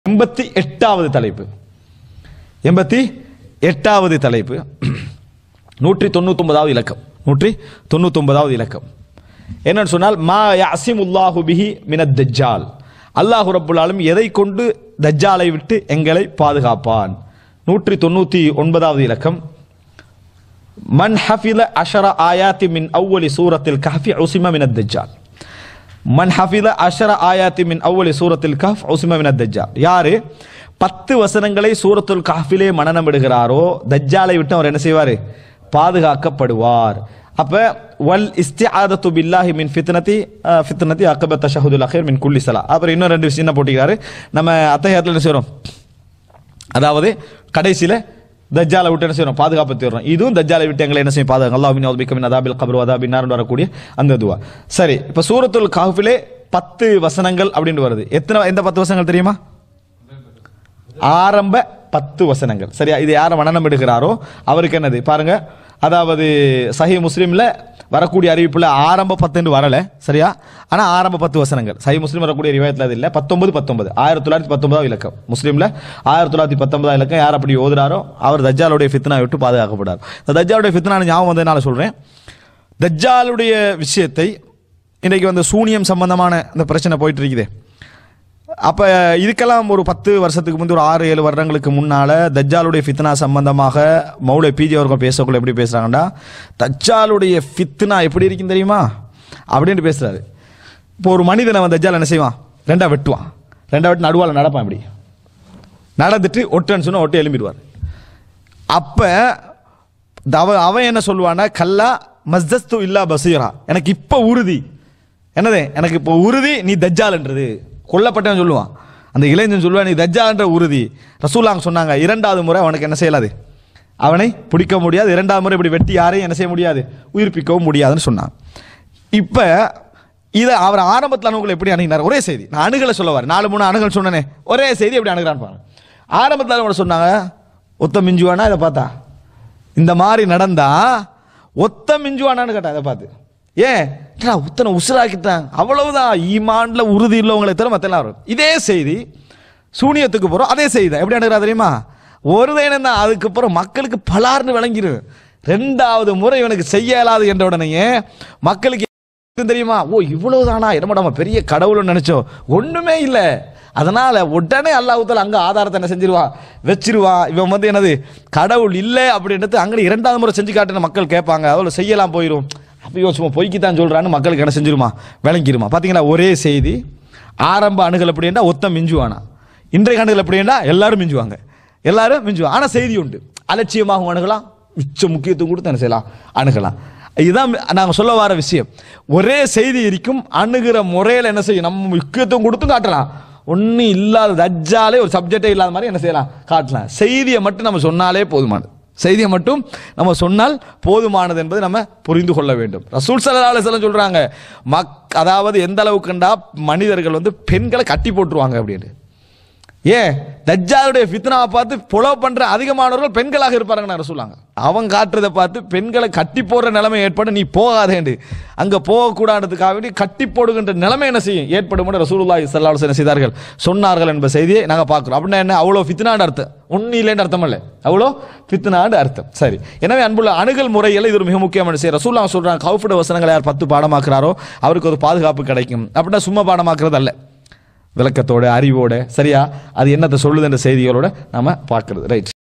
எண்பத்தி எட்டாவது தலைப்பு எண்பத்தி எட்டாவது தலைப்பு நூற்றி தொண்ணூத்தொன்பதாவது இலக்கம் நூற்றி தொண்ணூத்தொன்பதாவது இலக்கம் என்னன்னு சொன்னால் மா யாசிமுல்லாஹு பிஹி மினத் தஜ்ஜால் அல்லாஹு ரப்புல் ஆலமீன் எதை கொண்டு தஜ்ஜாலை விட்டு எங்களை பாதுகாப்பான் நூற்றி தொண்ணூற்றி ஒன்பதாவது இலக்கம் மன் ஹஃபில அஷர ஆயாத்தி மின் அவ்வலி சூரத்தில் கஹஃபி உசிம மினத் தஜ்ஜால் மன் ஹஃபில அஷர ஆயாத்தி மின் அவ்வலி சூரத்தில் கஹ் உசிம மினத் தஜ்ஜால் யாரு பத்து வசனங்களை சூரத்துல் கஹ்ஃபிலே மனனம் விடுகிறாரோ தஜ்ஜாலை விட்டு அவர் என்ன செய்வார் பாதுகாக்கப்படுவார் அப்ப வல் இஸ்திஆதத்து பில்லாஹி மின் ஃபித்னதி அஹ், ஃபித்னதி அக்கப தஷஹுதுல் அഖീർ மின் குல்லி ஸலா அப்புறம் இன்னும் ரெண்டு விஷயம் என்ன போட்டிக்கிறாரு நம்ம அத்தஹியாத்துல என்ன செய்றோம் அதாவது கடைசியில தஜ்ஜாலை விட்டு என்ன செய்யணும் பாதுகாப்பு தேடுறோம் இதுவும் தஜ்ஜாலை விட்டு எங்களை என்ன செய்யும் பாதுகாக்க அல்லாஹ் மின் அவுதுபிக்க மின் அதாபில் கபர் அதாபின் நார்னு வரக்கூடிய அந்த துவா சரி இப்போ சூரத்துல் கஹ்ஃபிலே பத்து வசனங்கள் அப்படின்னு வருது எத்தனை எந்த பத்து வசனங்கள் தெரியுமா ஆரம்ப பத்து வசனங்கள் சரியா இது யாரை மனநம் எடுக்கிறாரோ அவருக்கு என்னது பாருங்க அதாவது சஹி முஸ்லீம்ல வரக்கூடிய அறிவிப்புல ஆரம்ப பத்துன்னு வரல சரியா ஆனா ஆரம்ப பத்து வசனங்கள் சஹி முஸ்லீம் வரக்கூடிய ரிவாயத்தில் அது இல்லை பத்தொன்பது பத்தொன்பது ஆயிரத்தி தொள்ளாயிரத்தி பத்தொன்பதாவது இலக்கம் முஸ்லீம்ல ஆயிரத்தி தொள்ளாயிரத்தி பத்தொன்பதாவது இலக்கம் யார் அப்படி ஓதுறாரோ அவர் தஜ்ஜாலுடைய ஃபித்னா விட்டு பாதுகாக்கப்படுறார் இந்த தஜ்ஜாலுடைய ஃபித்னா ஞாபகம் வந்ததுனால சொல்றேன் தஜ்ஜாலுடைய விஷயத்தை இன்றைக்கு வந்து சூனியம் சம்பந்தமான இந்த பிரச்சனை போயிட்டு இருக்குதே அப்போ இதுக்கெல்லாம் ஒரு பத்து வருஷத்துக்கு முந்தைய ஒரு ஆறு ஏழு வருடங்களுக்கு முன்னால் தஜ்ஜாலுடைய ஃபித்னா சம்பந்தமாக மௌலை பிஜி அவர்கள் பேசக்குள்ள எப்படி பேசுகிறாங்கன்னா தஜ்ஜாலுடைய ஃபித்னா எப்படி இருக்கும் தெரியுமா அப்படின்னு பேசுகிறாரு இப்போ ஒரு மனிதனை அவன் தஜ்ஜால் என்ன செய்வான் ரெண்டா வெட்டுவான் ரெண்டா வெட்டு நடுவால் நடப்பான் இப்படி நடந்துட்டு ஒட்டுன்னு சொன்னா ஒட்டு எழும்பிடுவார் அப்போ அவன் அவன் என்ன சொல்லுவான்னா கல்லா மஸ்தஸ்து இல்லா பசீரா எனக்கு இப்போ உறுதி என்னது எனக்கு இப்போ உறுதி நீ தஜ்ஜால்ன்றது கொல்லப்பட்டவன் சொல்லுவான் அந்த இளைஞன் சொல்லுவான் நீ தஜ்ஜால்ன்ற உறுதி ரசூலாங்க சொன்னாங்க இரண்டாவது முறை அவனுக்கு என்ன செய்யலாது அவனை பிடிக்க முடியாது இரண்டாவது முறை இப்படி வெட்டி யாரையும் என்ன செய்ய முடியாது உயிர்ப்பிக்கவும் முடியாதுன்னு சொன்னான் இப்போ இதை அவர் ஆரம்பத்தில் அணுகுல எப்படி அணுகினார் ஒரே செய்தி நான் அணுகலை சொல்லுவார் நாலு மூணு அணுகல் சொன்னனே ஒரே செய்தி எப்படி அணுகிறான்னு பாருங்க ஆரம்பத்தில் அவங்க சொன்னாங்க ஒத்த மிஞ்சுவானா இதை பார்த்தா இந்த மாதிரி நடந்தா ஒத்த மிஞ்சுவானான்னு கேட்டான் இதை பார்த்து ஏன் என்னடா உத்தனை உசுராக்கிட்டான் அவ்வளவுதான் ஈமான்ல உறுதி உள்ளவங்களை தவிர மத்தெல்லாம் வரும் இதே செய்தி சூனியத்துக்கு போறோம் அதே செய்தி தான் எப்படி அணுகிறா தெரியுமா ஒரு தேனம் தான் அதுக்கப்புறம் மக்களுக்கு பலார்னு விளங்கிடும் ரெண்டாவது முறை இவனுக்கு செய்ய இயலாது என்ற உடனேயே மக்களுக்கு என்ன தெரியுமா ஓ இவ்வளவுதானா என்னமோ நம்ம பெரிய கடவுள்னு நினைச்சோம் ஒண்ணுமே இல்லை அதனால உடனே அல்லாஹுத்தால அங்க ஆதாரத்தை என்ன செஞ்சிருவான் வச்சிருவான் இவன் வந்து என்னது கடவுள் இல்லை அப்படின்றது அங்கே இரண்டாவது முறை செஞ்சு காட்டுன மக்கள் கேட்பாங்க அதில் செய்யலாம் போயிடும் அப்போ சும்மா பொய்க்கு தான் சொல்றான்னு மக்களுக்கு என்ன செஞ்சிருமா விளங்கிருமா பார்த்தீங்களா ஒரே செய்தி ஆரம்ப அணுகல் அப்படின்னா ஒத்த மிஞ்சுவானா இன்றைய அணுகல் அப்படின்னா எல்லாரும் மிஞ்சுவாங்க எல்லாரும் மிஞ்சுவாங்க ஆனால் செய்தி உண்டு அலட்சியமாகவும் அணுகலாம் உச்ச முக்கியத்துவம் கொடுத்து என்ன செய்யலாம் அணுகலாம் இதுதான் நாங்கள் சொல்ல வர விஷயம் ஒரே செய்தி இருக்கும் அணுகிற முறையில் என்ன செய்யும் நம்ம முக்கியத்துவம் கொடுத்தும் காட்டலாம் ஒன்றும் இல்லாத தஜ்ஜாலே ஒரு சப்ஜெக்டே இல்லாத மாதிரி என்ன செய்யலாம் காட்டலாம் செய்தியை மட்டும் நம்ம சொன்னாலே போதுமானது செய்தியை மட்டும் நம்ம சொன்னால் போதுமானது என்பதை நம்ம புரிந்து கொள்ள வேண்டும் ரசூல் சல்லா அலுவலம் சொல்றாங்க மக் அதாவது எந்த அளவுக்குண்டா மனிதர்கள் வந்து பெண்களை கட்டி போட்டுருவாங்க அப்படின்னு ஏன் தஜ்ஜாலுடைய ஃபித்னாவை பார்த்து புலோ பண்ற அதிகமானவர்கள் பெண்களாக இருப்பாருங்க நான் சொல்லுவாங்க அவன் காட்டுறதை பார்த்து பெண்களை கட்டி போடுற நிலைமை ஏற்படும் நீ போகாதேண்டு அங்க போகக்கூடாதுக்காக வேண்டி கட்டி போடுகின்ற நிலைமை என்ன செய்யும் ஏற்படும் ரசூலுல்லாஹி ஸல்லல்லாஹு அலைஹி வஸல்லம் செய்தார்கள் சொன்னார்கள் என்ப செய்தியை நாங்க பார்க்கிறோம் அப்படின்னா என்ன அவ்வளோ ஃபித்னான்னு அர்த்தம் ஒன்றும் இல்லைன்னு அர்த்தம் இல்லை அவ்வளோ ஃபித்னான்னு அர்த்தம் சரி எனவே அன்புள்ள அணுகல் முறையில் இது ஒரு மிக முக்கியமான விஷயம் ரசூல்லா சொல்றாங்க கவுஃபுட வசனங்களை யார் பத்து பாடமாக்குறாரோ அவருக்கு ஒரு பாதுகாப்பு கிடைக்கும் அப்படின்னா சும்மா பாடமாக்குறது அல்ல விளக்கத்தோட அறிவோட சரியா அது என்னத்தை சொல்லுது என்ற செய்திகளோட நாம பார்க்கறது ரைட்